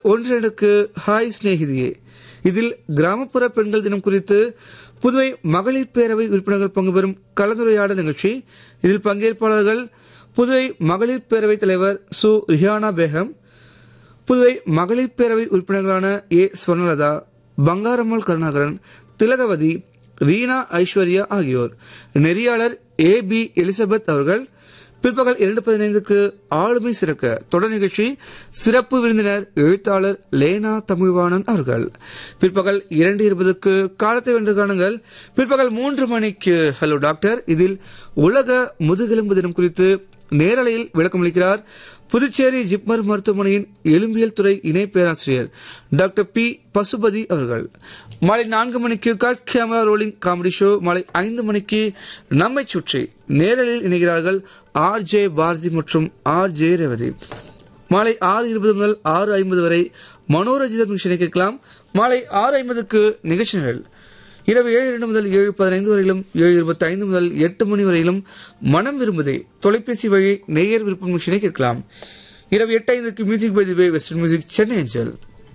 ஒன்றிரண்டுக்கு hi சிநேகிதியே இதில் கிராமப்புற பெண்கள் தினம் குறித்து புதுவை மகளிர் பேரவை உறுப்பினர்கள் பங்கு பெறும் கலந்துரையாடல் நிகழ்ச்சி இதில் பங்கேற்பாளர்கள் புதுவை மகளிர் பேரவைத் தலைவர் சு ரிஹானா பேகம் புதுவை மகளிர் பேரவை உறுப்பினர்களான ஏ ஸ்வர்ணலதா பங்காரம்மாள் கருணாகரன் திலகவதி ரீனா ஐஸ்வர்யா ஆகியோர் நெறியாளர் ஏ பி எலிசபெத் அவர்கள் பிற்பகல் இரண்டு பதினைந்துக்கு ஆளுமை சிறக்க தொடர் நிகழ்ச்சி சிறப்பு விருந்தினர் எழுத்தாளர் லேனா தமிழ்வாணன் அவர்கள் பிற்பகல் இரண்டு இருபதுக்கு காலத்தை வென்று காணுங்கள் பிற்பகல் மூன்று மணிக்கு ஹலோ டாக்டர் இதில் உலக முதுகெலும்பு தினம் குறித்து நேரலையில் விளக்கமளிக்கிறார் புதுச்சேரி ஜிப்மர் மருத்துவமனையின் எலும்பியல் துறை இணை பேராசிரியர் டாக்டர் பி பசுபதி அவர்கள் மாலை நான்கு மணிக்கு cut camera rolling comedy show மாலை ஐந்து மணிக்கு நம்மை சுற்றி நேரலில் இணைகிறார்கள் ஆர் ஜே பாரதி மற்றும் ஆர் ஜே ரேவதி மாலை ஆறு இருபது முதல் ஆறு ஐம்பது வரை மனோரஞ்சிதம் நிகழ்ச்சியை கேட்கலாம் மாலை ஆறு ஐம்பதுக்கு நிகழ்ச்சிகள் இரவு ஏழு இரண்டு முதல் ஏழு பதினைந்து வரையிலும் ஏழு இருபத்தி ஐந்து முதல் எட்டு மணி வரையிலும் மனம் விரும்புதே தொலைபேசி வழி நேயர் விருப்பம் நிகழ்ச்சியை கேட்கலாம் இரவு எட்டு ஐந்துக்கு music by the way western music Chennai அஞ்சல்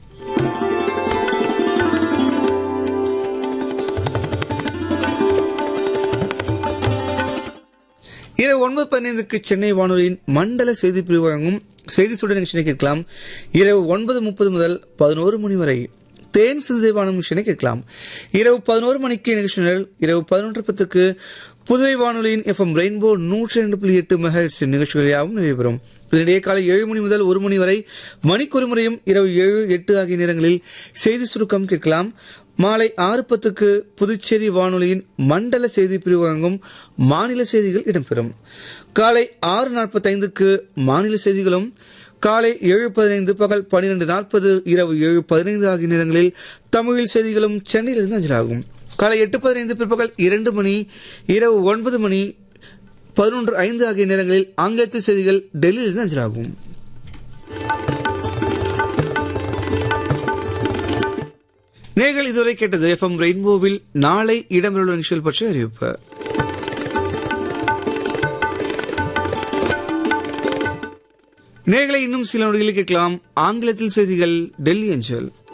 இரவு ஒன்பது பதினைந்துக்கு சென்னை வானொலியின் மண்டல செய்தி பிரிவு வழங்கும் செய்தி சுடர் நிகழ்ச்சியை கேட்கலாம் இரவு ஒன்பது முப்பது முதல் பதினோரு மணி வரை தேன் சிறுதேவானம் நிகழ்ச்சியை கேட்கலாம் இரவு பதினோரு மணிக்கு நிகழ்ச்சிகள் இரவு பதினொன்று பத்துக்கு புதுவை வானொலியின் எஃப்எம் ரெயின்போ நூற்றி ரெண்டு புள்ளி எட்டு மெகாஹெட்ஸ் நிகழ்ச்சிகள் யாவும் நிறைவேறும் இதனிடையே காலை ஏழு மணி முதல் ஒரு மணி வரை மணிக்கொரு முறையும் இரவு ஏழு எட்டு ஆகிய நேரங்களில் செய்தி சுருக்கம் கேட்கலாம் மாலை ஆறு பத்துக்கு புதுச்சேரி வானொலியின் மண்டல செய்தி பிரிவு வழங்கும் மாநில செய்திகள் இடம்பெறும் காலை ஆறு நாற்பத்தைந்துக்கு மாநில செய்திகளும் காலை ஏழு பதினைந்து பகல் பன்னிரண்டு நாற்பது இரவு ஏழு பதினைந்து ஆகிய நேரங்களில் தமிழில் செய்திகளும் சென்னையிலிருந்து அஞ்சலாகும் காலை எட்டு பதினைந்து பிற்பகல் இரண்டு மணி இரவு ஒன்பது மணி பதினொன்று ஐந்து ஆகிய நேரங்களில் ஆங்கிலத்தில் செய்திகள் டெல்லியிலிருந்து அஞ்சலாகும் நேர்கள் இதுவரை கேட்டது எஃப்எம் ரெயின்போவில் நாளை இடம்பெறுள்ள நிகழ்ச்சிகள் பற்றிய அறிவிப்பு நேர்களை இன்னும் சில நொடிகளில் கேட்கலாம் ஆங்கிலத்தில் செய்திகள் டெல்லி அஞ்சல்